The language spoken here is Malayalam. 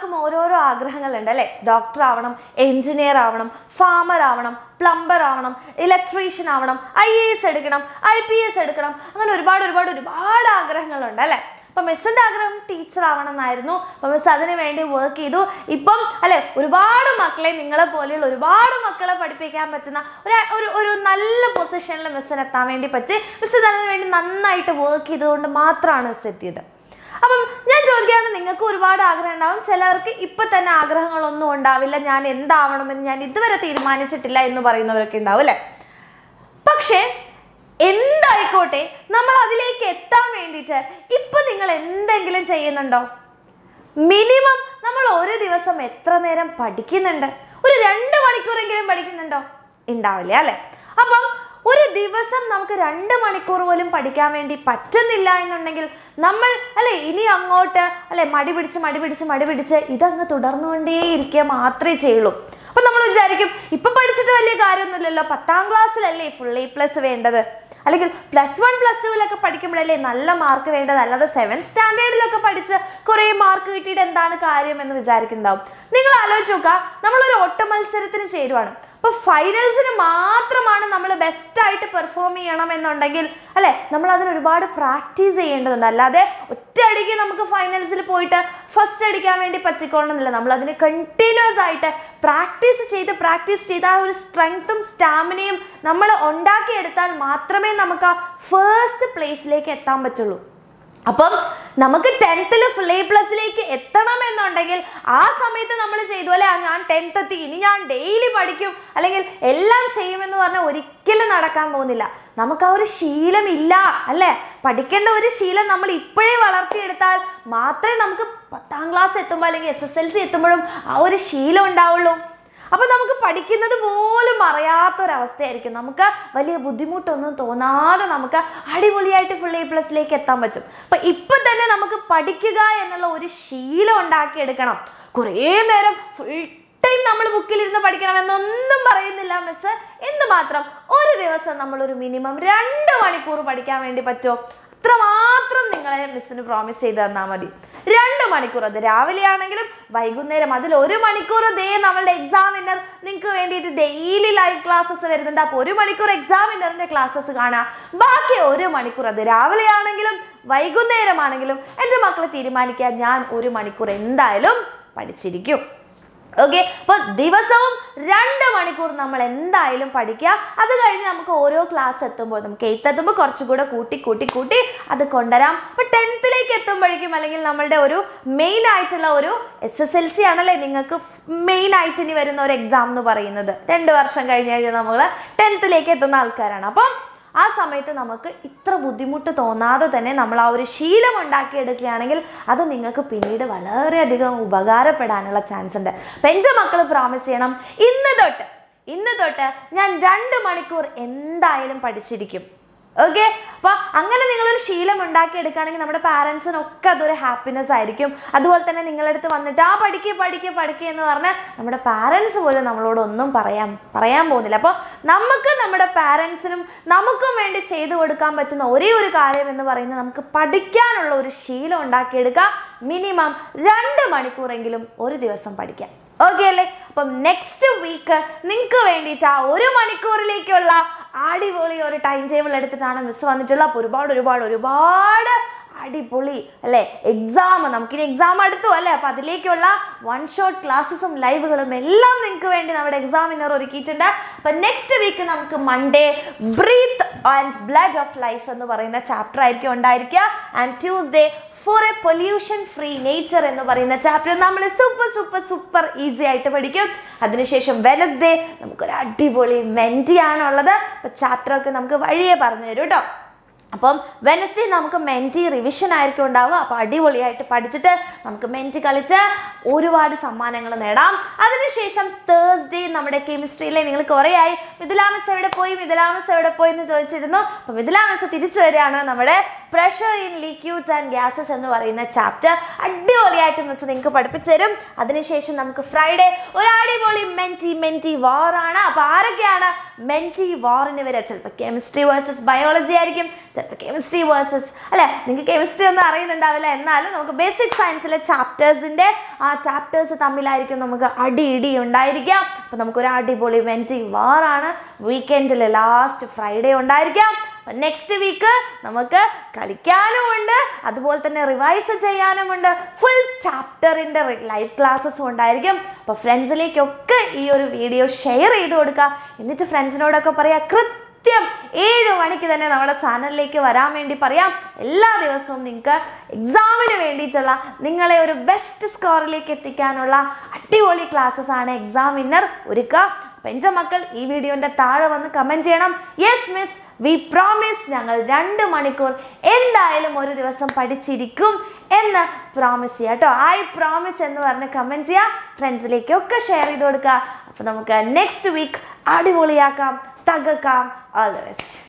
എല്ലാവർക്കും ഓരോരോ ആഗ്രഹങ്ങളുണ്ട് അല്ലേ ഡോക്ടർ ആവണം എഞ്ചിനീയർ ആവണം ഫാമർ ആവണം പ്ലംബർ ആവണം ഇലക്ട്രീഷ്യൻ ആവണം ഐ എ എസ് എടുക്കണം ഐ പി എസ് എടുക്കണം അങ്ങനെ ഒരുപാട് ഒരുപാട് ഒരുപാട് ആഗ്രഹങ്ങളുണ്ട് അല്ലേ അപ്പം മിസ്സിൻ്റെ ആഗ്രഹം ടീച്ചർ ആവണം എന്നായിരുന്നു അപ്പം മിസ് അതിന് വേണ്ടി വർക്ക് ചെയ്തു ഇപ്പം അല്ലെ ഒരുപാട് മക്കളെ നിങ്ങളെ പോലെയുള്ള ഒരുപാട് മക്കളെ പഠിപ്പിക്കാൻ പറ്റുന്ന ഒരു ഒരു ഒരു നല്ല പൊസിഷനിൽ മിസ്സിന് എത്താൻ വേണ്ടി പറ്റി മിസ് അതിന് വേണ്ടി നന്നായിട്ട് വർക്ക് ചെയ്തുകൊണ്ട് മാത്രമാണ് മിസ് എത്തിയത് അപ്പം ഞാൻ ചോദിക്കുകയാണ് നിങ്ങൾക്ക് ഒരുപാട് ആഗ്രഹം ഉണ്ടാവും ചിലർക്ക് ഇപ്പം തന്നെ ആഗ്രഹങ്ങളൊന്നും ഉണ്ടാവില്ല ഞാൻ എന്താവണമെന്ന് ഞാൻ ഇതുവരെ തീരുമാനിച്ചിട്ടില്ല എന്ന് പറയുന്നവരൊക്കെ ഉണ്ടാവും അല്ലേ പക്ഷേ എന്തായിക്കോട്ടെ നമ്മൾ അതിലേക്ക് എത്താൻ വേണ്ടിയിട്ട് ഇപ്പൊ നിങ്ങൾ എന്തെങ്കിലും ചെയ്യുന്നുണ്ടോ മിനിമം നമ്മൾ ഒരു ദിവസം എത്ര നേരം പഠിക്കുന്നുണ്ട് ഒരു രണ്ട് മണിക്കൂറെങ്കിലും പഠിക്കുന്നുണ്ടോ ഉണ്ടാവില്ല അല്ലെ അപ്പം ഒരു ദിവസം നമുക്ക് രണ്ട് മണിക്കൂർ പോലും പഠിക്കാൻ വേണ്ടി പറ്റുന്നില്ല എന്നുണ്ടെങ്കിൽ നമ്മൾ അല്ലെ ഇനി അങ്ങോട്ട് അല്ലെ മടി പിടിച്ച് മടി പിടിച്ച് മടി പിടിച്ച് ഇതങ്ങ് തുടർന്നുകൊണ്ടേയിരിക്കുക മാത്രമേ ചെയ്യുള്ളൂ അപ്പൊ നമ്മൾ വിചാരിക്കും ഇപ്പൊ പഠിച്ചിട്ട് വലിയ കാര്യമൊന്നുമില്ലല്ലോ പത്താം ക്ലാസ്സിലല്ലേ ഫുൾ എ പ്ലസ് വേണ്ടത് അല്ലെങ്കിൽ പ്ലസ് വൺ പ്ലസ് ടുവിലൊക്കെ പഠിക്കുമ്പോഴല്ലേ നല്ല മാർക്ക് വേണ്ടത് അല്ലാതെ സെവൻ സ്റ്റാൻഡേർഡിലൊക്കെ പഠിച്ച് കുറേ മാർക്ക് കിട്ടിയിട്ട് എന്താണ് കാര്യം എന്ന് വിചാരിക്കുന്നുണ്ടാവും നിങ്ങൾ ആലോചിച്ച് നോക്കുക നമ്മളൊരു ഓട്ട മത്സരത്തിന് ചേരുവാണ് അപ്പൊ ഫൈനൽസിന് മാത്രമാണ് നമ്മൾ ബെസ്റ്റ് ആയിട്ട് പെർഫോം ചെയ്യണം എന്നുണ്ടെങ്കിൽ അല്ലെ നമ്മൾ അതിന് ഒരുപാട് പ്രാക്ടീസ് ചെയ്യേണ്ടതുണ്ട് അല്ലാതെ ഒറ്റയടിക്ക് നമുക്ക് ഫൈനൽസിൽ പോയിട്ട് ഫസ്റ്റ് അടിക്കാൻ വേണ്ടി പറ്റിക്കൊള്ളണമെന്നില്ല നമ്മൾ അതിന് കണ്ടിന്യൂസ് ആയിട്ട് പ്രാക്ടീസ് ചെയ്ത് പ്രാക്ടീസ് ചെയ്ത് ആ ഒരു സ്ട്രെങ്ത്തും സ്റ്റാമിനയും നമ്മൾ ഉണ്ടാക്കിയെടുത്താൽ മാത്രമേ നമുക്ക് ആ ഫസ്റ്റ് പ്ലേസിലേക്ക് എത്താൻ പറ്റുള്ളൂ അപ്പം നമുക്ക് ടെൻത്തിൽ ഫുൾ എ പ്ലസിലേക്ക് എത്തണം എന്നുണ്ടെങ്കിൽ ആ സമയത്ത് നമ്മൾ ചെയ്തു അല്ലെ ആ ഞാൻ ടെൻത്ത് എത്തി ഇനി ഞാൻ ഡെയിലി പഠിക്കും അല്ലെങ്കിൽ എല്ലാം ചെയ്യുമെന്ന് പറഞ്ഞാൽ ഒരിക്കലും നടക്കാൻ പോകുന്നില്ല നമുക്ക് ആ ഒരു ശീലം ഇല്ല അല്ലേ പഠിക്കേണ്ട ഒരു ശീലം നമ്മൾ ഇപ്പോഴേ വളർത്തിയെടുത്താൽ മാത്രമേ നമുക്ക് പത്താം ക്ലാസ് എത്തുമ്പോൾ അല്ലെങ്കിൽ എസ് എസ് എൽ സി എത്തുമ്പോഴും ആ ഒരു ശീലം ഉണ്ടാവുള്ളൂ അപ്പൊ നമുക്ക് പഠിക്കുന്നത് പോലും അറിയാത്തൊരവസ്ഥയായിരിക്കും നമുക്ക് വലിയ ബുദ്ധിമുട്ടൊന്നും തോന്നാതെ നമുക്ക് അടിപൊളിയായിട്ട് ഫുൾ എ പ്ലസിലേക്ക് എത്താൻ പറ്റും അപ്പൊ ഇപ്പൊ തന്നെ നമുക്ക് പഠിക്കുക എന്നുള്ള ഒരു ശീലം ഉണ്ടാക്കിയെടുക്കണം കുറേ നേരം ഫുൾ ടൈം നമ്മൾ ബുക്കിലിരുന്ന് പഠിക്കണം എന്നൊന്നും പറയുന്നില്ല മിസ് എന്തുമാത്രം ഒരു ദിവസം നമ്മൾ ഒരു മിനിമം രണ്ട് മണിക്കൂർ പഠിക്കാൻ വേണ്ടി പറ്റുമോ അത്രമാത്രം നിങ്ങളെ മിസ്സിന് പ്രോമിസ് ചെയ്ത് തന്നാൽ മതി രണ്ട് മണിക്കൂർ അത് രാവിലെ ആണെങ്കിലും വൈകുന്നേരം അതിൽ ഒരു മണിക്കൂർ ദേ നമ്മളുടെ എക്സാമിനർ നിങ്ങൾക്ക് വേണ്ടിയിട്ട് ഡെയിലി ലൈവ് ക്ലാസ്സസ് വരുന്നുണ്ട് അപ്പോൾ ഒരു മണിക്കൂർ എക്സാമിനറിന്റെ ക്ലാസ്സസ് കാണാം ബാക്കി ഒരു മണിക്കൂർ അത് രാവിലെ ആണെങ്കിലും വൈകുന്നേരമാണെങ്കിലും എൻ്റെ മക്കളെ തീരുമാനിക്കാൻ ഞാൻ ഒരു മണിക്കൂർ എന്തായാലും പഠിച്ചിരിക്കും ഓക്കെ അപ്പോൾ ദിവസവും രണ്ട് മണിക്കൂർ നമ്മൾ എന്തായാലും പഠിക്കുക അത് കഴിഞ്ഞ് നമുക്ക് ഓരോ ക്ലാസ് എത്തുമ്പോൾ നമുക്ക് എയ്ത്ത് എത്തുമ്പോൾ കുറച്ചുകൂടെ കൂട്ടി കൂട്ടി കൂട്ടി അത് കൊണ്ടുവരാം അപ്പോൾ ടെൻത്തിലേക്ക് എത്തുമ്പോഴേക്കും അല്ലെങ്കിൽ നമ്മളുടെ ഒരു മെയിൻ ആയിട്ടുള്ള ഒരു എസ് എസ് എൽ സി ആണല്ലേ നിങ്ങൾക്ക് മെയിൻ ആയിട്ട് ഇനി വരുന്ന ഒരു എക്സാം എന്ന് പറയുന്നത് രണ്ട് വർഷം കഴിഞ്ഞ് കഴിഞ്ഞാൽ നമ്മൾ ടെൻത്തിലേക്ക് എത്തുന്ന ആൾക്കാരാണ് അപ്പം ആ സമയത്ത് നമുക്ക് ഇത്ര ബുദ്ധിമുട്ട് തോന്നാതെ തന്നെ നമ്മൾ ആ ഒരു ശീലം ഉണ്ടാക്കിയെടുക്കുകയാണെങ്കിൽ അത് നിങ്ങൾക്ക് പിന്നീട് വളരെയധികം ഉപകാരപ്പെടാനുള്ള ചാൻസ് ഉണ്ട് അപ്പം എൻ്റെ മക്കൾ പ്രോമിസ് ചെയ്യണം ഇന്ന് തൊട്ട് ഇന്ന് തൊട്ട് ഞാൻ രണ്ട് മണിക്കൂർ എന്തായാലും പഠിച്ചിരിക്കും ഓക്കെ അപ്പോൾ അങ്ങനെ നിങ്ങളൊരു ശീലം ഉണ്ടാക്കിയെടുക്കുകയാണെങ്കിൽ നമ്മുടെ പാരൻസിനൊക്കെ അതൊരു ഹാപ്പിനെസ് ആയിരിക്കും അതുപോലെ തന്നെ നിങ്ങളടുത്ത് വന്നിട്ട് ആ പഠിക്കുക പഠിക്കുക പഠിക്കുക എന്ന് പറഞ്ഞാൽ നമ്മുടെ പാരൻസ് പോലും നമ്മളോട് ഒന്നും പറയാൻ പറയാൻ പോകുന്നില്ല അപ്പോൾ നമുക്ക് നമ്മുടെ പാരൻസിനും നമുക്കും വേണ്ടി ചെയ്തു കൊടുക്കാൻ പറ്റുന്ന ഒരേ ഒരു കാര്യം എന്ന് പറയുന്നത് നമുക്ക് പഠിക്കാനുള്ള ഒരു ശീലം ഉണ്ടാക്കിയെടുക്കുക മിനിമം രണ്ട് മണിക്കൂറെങ്കിലും ഒരു ദിവസം പഠിക്കാം ഓക്കെ അല്ലേ അപ്പം നെക്സ്റ്റ് വീക്ക് നിങ്ങൾക്ക് വേണ്ടിയിട്ട് ആ ഒരു മണിക്കൂറിലേക്കുള്ള അടിപൊളി ഒരു ടൈം ടേബിൾ എടുത്തിട്ടാണ് മിസ് വന്നിട്ടുള്ളത് അപ്പോൾ ഒരുപാട് ഒരുപാട് ഒരുപാട് അടിപൊളി അല്ലേ എക്സാം നമുക്കിനി എക്സാം അടുത്തു അല്ലേ അപ്പം അതിലേക്കുള്ള വൺ ഷോട്ട് ക്ലാസ്സസും ലൈവുകളും എല്ലാം നിങ്ങൾക്ക് വേണ്ടി നമ്മുടെ എക്സാമിനർ ഒരുക്കിയിട്ടുണ്ട് അപ്പം നെക്സ്റ്റ് വീക്ക് നമുക്ക് Monday breath and blood of life എന്ന് പറയുന്ന ചാപ്റ്റർ ആയിരിക്കും ഉണ്ടായിരിക്കുക and Tuesday for a pollution free nature എന്ന് പറയുന്ന ചാപ്റ്റർ നമ്മൾ സൂപ്പർ സൂപ്പർ സൂപ്പർ ഈസി ആയിട്ട് പഠിക്കും അതിനുശേഷം വെനസ്ഡേ നമുക്കൊരു അടിപൊളി മെൻറ്റി ആണുള്ളത് അപ്പോൾ ചാപ്റ്ററൊക്കെ നമുക്ക് വഴിയെ പറഞ്ഞു തരും കേട്ടോ അപ്പം വെനസ്ഡേ നമുക്ക് മെൻറ്റി റിവിഷൻ ആയിരിക്കും ഉണ്ടാവുക അപ്പോൾ അടിപൊളിയായിട്ട് പഠിച്ചിട്ട് നമുക്ക് മെൻറ്റി കളിച്ച് ഒരുപാട് സമ്മാനങ്ങൾ നേടാം അതിനുശേഷം തേഴ്സ്ഡേ നമ്മുടെ കെമിസ്ട്രിയിലെ നിങ്ങൾ കുറേ ആയി മിഥിലാമസ് എവിടെ പോയി മിഥിലാമസ് എവിടെ പോയി എന്ന് ചോദിച്ചിരുന്നു അപ്പോൾ മിഥിലാമസ് തിരിച്ചു വരികയാണ് നമ്മുടെ pressure in liquids and gases എന്ന് പറയുന്ന ചാപ്റ്റർ അടിപൊളിയായിട്ട് മിസ് നിങ്ങൾക്ക് പഠിപ്പിച്ചു തരും അതിനുശേഷം നമുക്ക് ഫ്രൈഡേ ഒരു അടിപൊളി മെൻറ്റി മെൻറ്റി വാറാണ് അപ്പോൾ ആരൊക്കെയാണ് മെൻറ്റി വാറിന് വരെ ചിലപ്പോൾ കെമിസ്ട്രി വേഴ്സസ് ബയോളജി ആയിരിക്കും ചിലപ്പോൾ കെമിസ്ട്രി വേഴ്സസ് അല്ലേ നിങ്ങൾക്ക് കെമിസ്ട്രി ഒന്നും അറിയുന്നുണ്ടാവില്ല എന്നാലും നമുക്ക് ബേസിക് സയൻസിലെ ചാപ്റ്റേഴ്സിൻ്റെ ആ ചാപ്റ്റേഴ്സ് തമ്മിലായിരിക്കും നമുക്ക് അടി ഇടി ഉണ്ടായിരിക്കാം അപ്പോൾ നമുക്കൊരു അടിപൊളി മെൻറ്റി വാറാണ് വീക്കെൻഡിൽ ലാസ്റ്റ് ഫ്രൈഡേ ഉണ്ടായിരിക്കാം നെക്സ്റ്റ് വീക്ക് നമുക്ക് കളിക്കാനുമുണ്ട് അതുപോലെ തന്നെ റിവൈസ് ചെയ്യാനുമുണ്ട് ഫുൾ ചാപ്റ്ററിൻ്റെ ലൈവ് ക്ലാസ്സസും ഉണ്ടായിരിക്കും അപ്പോൾ ഫ്രണ്ട്സിലേക്കൊക്കെ ഈ ഒരു വീഡിയോ ഷെയർ ചെയ്ത് കൊടുക്കുക എന്നിട്ട് ഫ്രണ്ട്സിനോടൊക്കെ പറയുക കൃത്യം ഏഴ് മണിക്ക് തന്നെ നമ്മുടെ ചാനലിലേക്ക് വരാൻ വേണ്ടി പറയാം എല്ലാ ദിവസവും നിങ്ങൾക്ക് എക്സാമിന് വേണ്ടിയിട്ടുള്ള നിങ്ങളെ ഒരു ബെസ്റ്റ് സ്കോറിലേക്ക് എത്തിക്കാനുള്ള അടിപൊളി ക്ലാസ്സസ് ആണ് എക്സാം വിന്നർ ഒരുക്കുക അപ്പം എൻ്റെ മക്കൾ ഈ വീഡിയോൻ്റെ താഴെ വന്ന് കമൻറ്റ് ചെയ്യണം യെസ് മിസ് വി പ്രോമിസ് ഞങ്ങൾ രണ്ട് മണിക്കൂർ എന്തായാലും ഒരു ദിവസം പഠിച്ചിരിക്കും എന്ന് പ്രോമിസ് ചെയ്യാം കേട്ടോ ഐ പ്രോമിസ് എന്ന് പറഞ്ഞ് കമൻറ്റ് ചെയ്യാം ഫ്രണ്ട്സിലേക്കൊക്കെ ഷെയർ ചെയ്ത് കൊടുക്കുക അപ്പോൾ നമുക്ക് നെക്സ്റ്റ് വീക്ക് അടിപൊളിയാക്കാം തകർക്കാം ഓൾ ദ ബെസ്റ്റ്